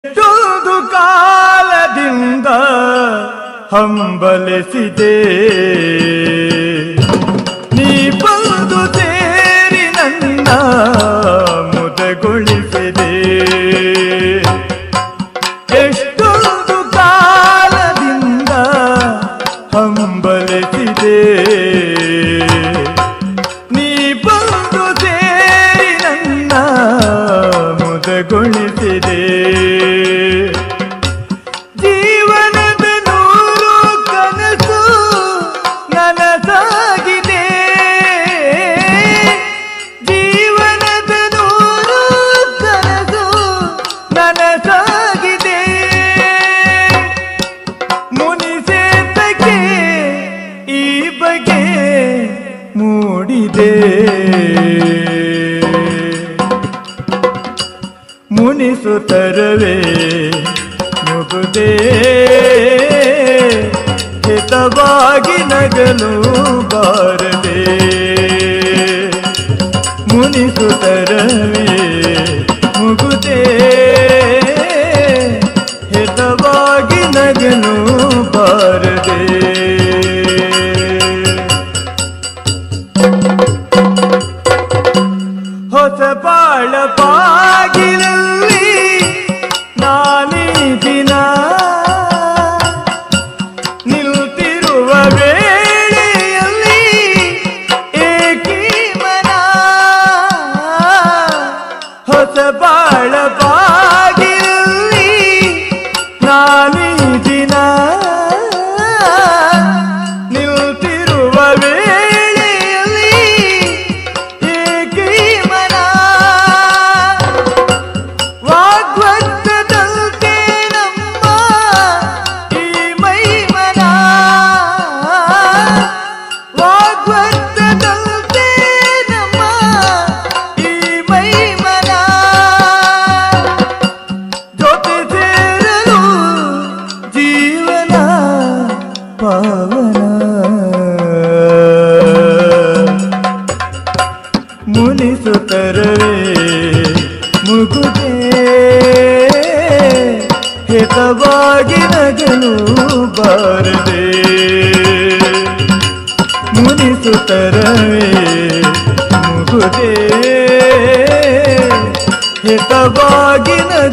ಎಷ್ಟೊಂದು ಕಾಲದಿಂದ ಹಂಬಲಿಸಿದೆ ನೀ ಬಂದು ಸೇರಿ ನನ್ನ ಮುದಗೊಳಿಸಿದೆ ಎಷ್ಟೊಂದು ಕಾಲದಿಂದ ಹಂಬಲಿಸಿದೆ ನೀ ಬಂದು ಸೇರಿ ನನ್ನ ಮುದಗೊಳಿಸಿದೆ ಜೀವನದ ನೂರು ಕನಸು ನನಸಾಗಿದೆ ಜೀವನದ ನೂರು ಕನಸು ನನಸಾಗಿದೆ ಮುನಿಸೇತಕ್ಕೆ ಈ ಬಗೆ ಮೂಡಿದೆ ಮುನಿಸುತ್ತರವೇ ಮುಗುದೇ ಹಿತವಾಗಿ ನಗಲು ಬಾರದೆ ಮುನಿಸುತ್ತರವೇ ಮುಗುದೇ ಹಿತವಾಗಿ ನಗಲು ಬಾರದೆ ಹೊಸ ಬಾಳ ಬಾಗಿಲಲ್ಲಿ ನಾನೀ ದಿನ ನಿಲ್ತಿರುವ ವೇಳೆಯಲ್ಲಿ ಏಕೀ ಮನ ಹೊಸ ಬಾಳ ಬಾಗಿಲಲ್ಲಿ ನಾನೀ ದಿನ ನಿಲ್ತಿರುವ ವೇಳೆಯಲ್ಲಿ ಏಕೀ ಮನ ವಾಗ್ವಂತದಂತೆ ನಮ್ಮ ಈ ಮೈಮನ ವಾಗ್ವಂತದಂತೆ ನಮ್ಮ ಈ ಮೈಮನ ಜೊತೆ ಸೇರಲು ಜೀವನ ಪಾವನ ಮುನಿಸುತ್ತರವೇ ಮುಗುದೇ ಹಿತವಾಗಿ ನಗಲು ಬಾರದೆ ಮುನಿಸುತ್ತರವೇ ಮುಗುದೇ ಹಿತವಾಗಿ ನಗಲು